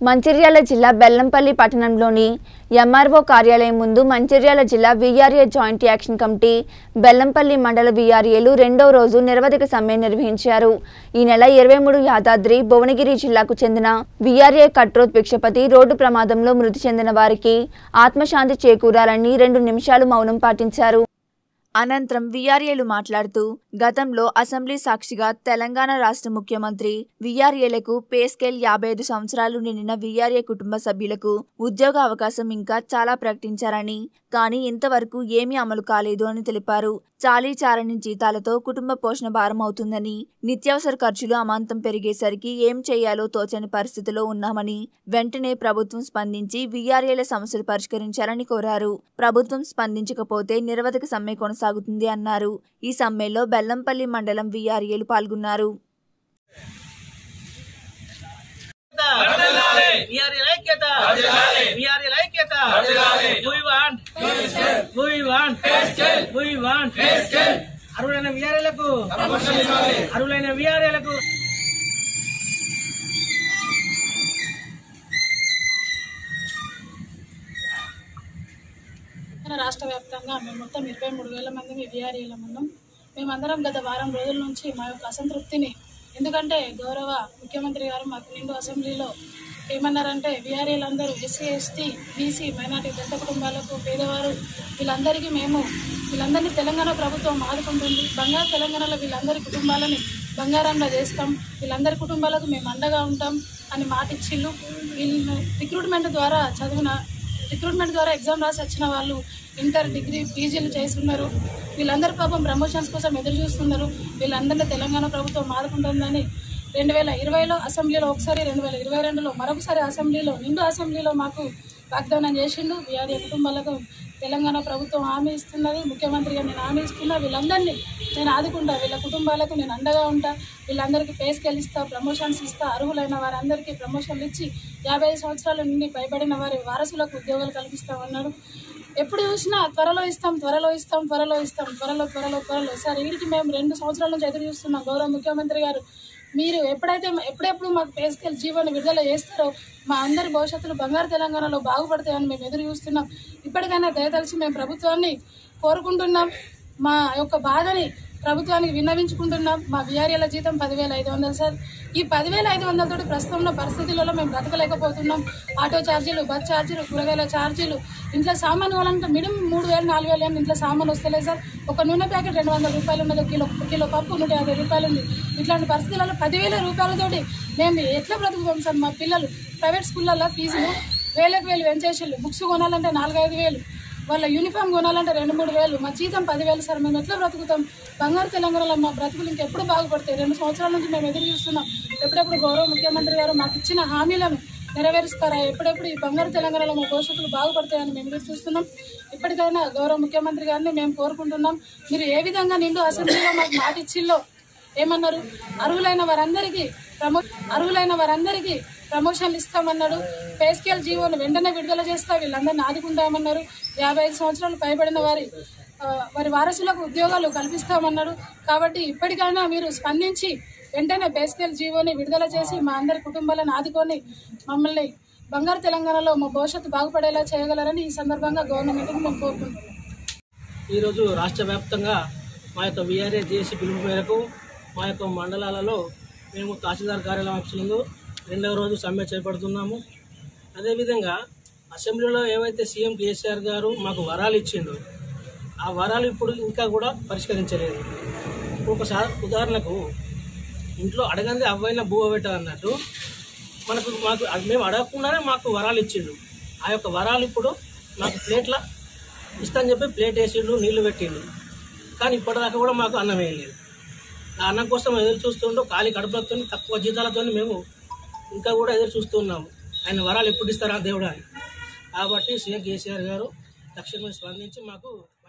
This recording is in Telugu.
మంచిర్యాల జిల్లా బెల్లంపల్లి పట్టణంలోని ఎంఆర్ఓ కార్యాలయం ముందు మంచిర్యాల జిల్లా VRA joint action committee Bellampalli మండల వీఆర్ఏలు రెండో రోజు నిరవధిక సమ్మె నిర్వహించారు ఈ నెల ఇరవై మూడు యాదాద్రి భువనగిరి జిల్లాకు చెందిన వీఆర్ఏ కట్రోత్ భిక్షపతి రోడ్డు ప్రమాదంలో మృతి చెందిన వారికి ఆత్మశాంతి చేకూరాలని రెండు నిమిషాలు మౌనం పాటించారు అనంతరం వీఆర్ఏలు మాట్లాడుతూ గతంలో అసెంబ్లీ సాక్షిగా తెలంగాణ రాష్ట్ర ముఖ్యమంత్రి వీఆర్ఏలకు పే స్కేల్ యాభై ఐదు సంవత్సరాలు నిండిన వీఆర్ఏ కుటుంబ సభ్యులకు ఉద్యోగ అవకాశం ఇంకా చాలా ప్రకటించారని కానీ ఇంతవరకు ఏమీ అమలు కాలేదు అని తెలిపారు చాలీ చారని జీతాలతో కుటుంబ పోషణ భారం అవుతుందని నిత్యావసర ఖర్చులు అమాంతం పెరిగేసరికి ఏం చేయాలో తోచని పరిస్థితిలో ఉన్నామని వెంటనే ప్రభుత్వం స్పందించి వీఆర్ఏల సమస్యలు పరిష్కరించాలని కోరారు ప్రభుత్వం స్పందించకపోతే నిరవధిక సమ్మె కొనసాగుతుంది అన్నారు ఈ సమ్మెలో బెల్లంపల్లి మండలం వీఆర్ఏలు పాల్గొన్నారు వీఆర్ఎల్ ఐక్యత వీఆర్ఎల్ ఐక్యత We want We want We want అర్హులైన వీఆర్ఏలకు అర్హులైన వీఆర్ఏలకు తెలంగాణ రాష్ట్ర వ్యాప్తంగా మేము మొత్తం ఇరవై మూడు వేల మంది విఆర్ఏలం ఉన్నాం మేమందరం గత వారం రోజుల నుంచి మా యొక్క అసంతృప్తిని ఎందుకంటే గౌరవ ముఖ్యమంత్రి గారు మాకు నిండు అసెంబ్లీలో ఏమన్నారంటే విఆర్ఏలందరూ ఎస్సీ ఎస్టీ బీసీ మైనార్టీ పెద్ద కుటుంబాలకు పేదవారు వీళ్ళందరికీ మేము వీళ్ళందరినీ తెలంగాణ ప్రభుత్వం ఆదుకుంటుంది బంగారు తెలంగాణలో వీళ్ళందరి కుటుంబాలని బంగారంగా చేస్తాం వీళ్ళందరి కుటుంబాలకు మేము అండగా ఉంటాం అని మాట ఇచ్చిళ్ళు వీళ్ళు రిక్రూట్మెంట్ ద్వారా చదివిన రిక్రూట్మెంట్ ద్వారా ఎగ్జామ్ రాసి వచ్చిన వాళ్ళు ఇంటర్ డిగ్రీ పీజీలు చేస్తున్నారు వీళ్ళందరూ పాపం ప్రమోషన్స్ కోసం ఎదురు చూస్తున్నారు వీళ్ళందరినీ తెలంగాణ ప్రభుత్వం ఆదుకుంటుందని రెండు వేల ఇరవైలో అసెంబ్లీలో ఒకసారి రెండు వేల ఇరవై రెండులో మరొకసారి అసెంబ్లీలో నిండు అసెంబ్లీలో మాకు వాగ్దానం చేసిండు వీఆర్ఏ కుటుంబాలకు తెలంగాణ ప్రభుత్వం హామీ ఇస్తున్నది ముఖ్యమంత్రిగా నేను హామీ ఇస్తున్నా వీళ్ళందరినీ నేను ఆదుకుంటా వీళ్ళ కుటుంబాలకు నేను అండగా ఉంటా వీళ్ళందరికీ పే స్కేల్ ఇస్తా ప్రమోషన్స్ ఇస్తా అర్హులైన వారందరికీ ప్రమోషన్లు ఇచ్చి యాభై ఐదు సంవత్సరాల నుండి పైబడిన వారి వారసులకు ఉద్యోగాలు కల్పిస్తామన్నారు ఎప్పుడు చూసినా త్వరలో ఇస్తాం త్వరలో ఇస్తాం త్వరలో ఇస్తాం త్వరలో త్వరలో త్వరలో సార్ వీడికి మేము రెండు సంవత్సరాల నుంచి ఎదురు చూస్తున్నాం గౌరవ ముఖ్యమంత్రి గారు మీరు ఎప్పుడైతే ఎప్పుడెప్పుడు మాకు పే స్కేల్ జీవోని విడుదల చేస్తారో మా అందరి భవిష్యత్తులు బంగారు తెలంగాణలో బాగుపడతాయని మేము ఎదురు చూస్తున్నాం ఇప్పటికైనా దయతలిచి మేము ప్రభుత్వాన్ని కోరుకుంటున్నాం మా యొక్క బాధని ప్రభుత్వానికి విన్నవించుకుంటున్నాం మా విఆర్ఏల జీతం పదివేల ఐదు వందలు సార్ ఈ పదివేల ఐదు వందలతోటి ప్రస్తుతం ఉన్న పరిస్థితులలో మేము బ్రతకలేకపోతున్నాం ఆటో ఛార్జీలు బస్ ఛార్జీలు కూరగాయల ఛార్జీలు ఇంట్లో సామాన్ కావాలంటే మినిమం మూడు వేలు నాలుగు వేలు అని ఇంట్లో సామాన్ వస్తలేదు సార్ ఒక నూనె ప్యాకెట్ రెండు వందల రూపాయలు ఉన్నది కిలో కిలో పప్పు నూట యాభై రూపాయలు ఉంది ఇట్లాంటి పరిస్థితులలో పదివేల రూపాయలతోటి మేము ఎట్లా బ్రతుకుతాం సార్ మా పిల్లలు ప్రైవేట్ స్కూళ్ళల్లో ఫీజులు వేలకు వేలు పెంచేసిళ్ళు బుక్స్ కొనాలంటే నాలుగైదు వేలు వాళ్ళ యూనిఫామ్ కొనాలంటే రెండు మూడు వేలు మా జీతం పదివేలు సార్ మేము ఎట్లా బ్రతుకుతాం బంగారు తెలంగాణలో మా బ్రతుకులు ఇంకెప్పుడు బాగుపడతాయి రెండు సంవత్సరాల నుంచి మేము ఎదురు చూస్తున్నాం ఎప్పుడెప్పుడు గౌరవ ముఖ్యమంత్రి గారు మాకు ఇచ్చిన హామీలను నెరవేరుస్తారా ఎప్పుడెప్పుడు ఈ బంగారు తెలంగాణలో మా భవిష్యత్తులు బాగుపడతాయని మేము ఎదురు చూస్తున్నాం ఇప్పటికైనా గౌరవ ముఖ్యమంత్రి గారిని మేము కోరుకుంటున్నాం మీరు ఏ విధంగా నిండు అసెంబ్లీలో మాకు మాట ఇచ్చిల్లో ఏమన్నారు అర్హులైన వారందరికీ ప్రమో అర్హులైన వారందరికీ ప్రమోషన్లు ఇస్తామన్నాడు పే స్కేల్ జీవోను వెంటనే విడుదల చేస్తా వీళ్ళందరినీ ఆదుకుంటామన్నారు యాభై ఐదు సంవత్సరాలు పైబడిన వారి ఆ, వారి వారసులకు ఉద్యోగాలు కల్పిస్తామన్నారు కాబట్టి ఇప్పటికైనా మీరు స్పందించి వెంటనే పే స్కేల్ జీవోని విడుదల చేసి మా అందరి కుటుంబాలను ఆదుకొని మమ్మల్ని బంగారు తెలంగాణలో మా భవిష్యత్తు బాగుపడేలా చేయగలరని ఈ సందర్భంగా గవర్నమెంట్ని మేము కోరుకుంటున్నాం ఈరోజు రాష్ట్ర వ్యాప్తంగా మా యొక్క వీఆర్ఏ జేసీ పిలుపు మేరకు మా యొక్క మండలాలలో మేము తహసీల్దార్ కార్యాలయం ఆఫీసులందు రెండవ రోజు సమ్మె చేపడుతున్నాము అదేవిధంగా అసెంబ్లీలో ఏవైతే సీఎం కేసీఆర్ గారు మాకు వరాలు ఇచ్చిండు ఆ వరాలు ఇప్పుడు ఇంకా కూడా పరిష్కరించలేదు ఒకసారి ఉదాహరణకు ఇంట్లో అడగంది అవ్వైనా భూ పెట్ట అన్నట్టు మనకు మాకు అది మేము అడగకుండానే మాకు వరాలు ఇచ్చిండు ఆ యొక్క వరాలు ఇప్పుడు మాకు ప్లేట్ల ఇస్తాను చెప్పి ప్లేట్ వేసిండు నీళ్లు పెట్టిండు కానీ ఇప్పటిదాకా కూడా మాకు అన్నం వేయలేదు ఆ అన్నం కోసం ఎదురు చూస్తుండో ఖాళీ కడుపులతో తక్కువ జీతాలతో మేము ఇంకా కూడా ఎదురు చూస్తున్నాము ఆయన వరాలు ఎప్పుడు ఇస్తారా దేవుడా అని కాబట్టి సీఎం కేసీఆర్ గారు తక్షణమే స్పందించి మాకు